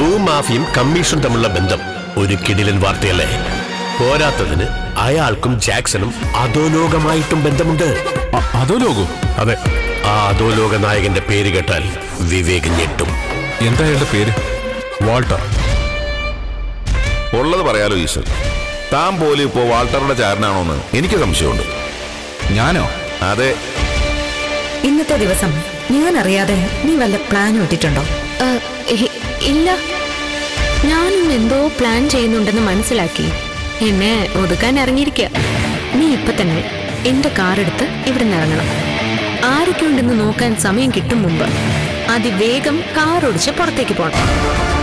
ഭൂമാഫിയും commission തമ്മിലുള്ള ബന്ധം ഒരു കിടിലൻ വാർത്തയല്ലേ പോരാത്തതിന് അയാൾക്കും ജാക്സണും അധോലോകമായിട്ടും ബന്ധമുണ്ട് അ- അതോ ലോകോ അതെ ആ അധോലോക നായകന്റെ പേര് കേട്ടാൽ വിവേക് ഞെട്ടും എന്താ അയാളുടെ പേര് വാൾട്ടർ ഉള്ളത് പറയാലോ ഈശ്വർ താൻ പോലും ഇപ്പോ വാൾട്ടറുടെ ചാരനാണോന്ന് എനിക്ക് സംശയമുണ്ട് ഞാനോ അതെ ഇന്നത്തെ ദിവസം ഞാൻ അറിയാതെ നീ വല്ല പ്ലാൻ ഇട്ടിട്ടുണ്ടോ ആ, ഇ- ഇല്ല ഞാനും എന്തോ പ്ലാൻ ചെയ്യുന്നുണ്ടെന്ന് മനസ്സിലാക്കി എന്നെ ഒതുക്കാൻ ഇറങ്ങിയിരിക്കുക നീ ഇപ്പൊ തന്നെ എന്റെ കാറെടുത്ത് ഇവിടെ നിന്ന് ഇറങ്ങണം ആരൊക്കെ ഉണ്ടെന്ന് നോക്കാൻ സമയം കിട്ടും മുമ്പ് അതിവേഗം കാർ ഓടിച്ച് പുറത്തേക്ക് പോകണം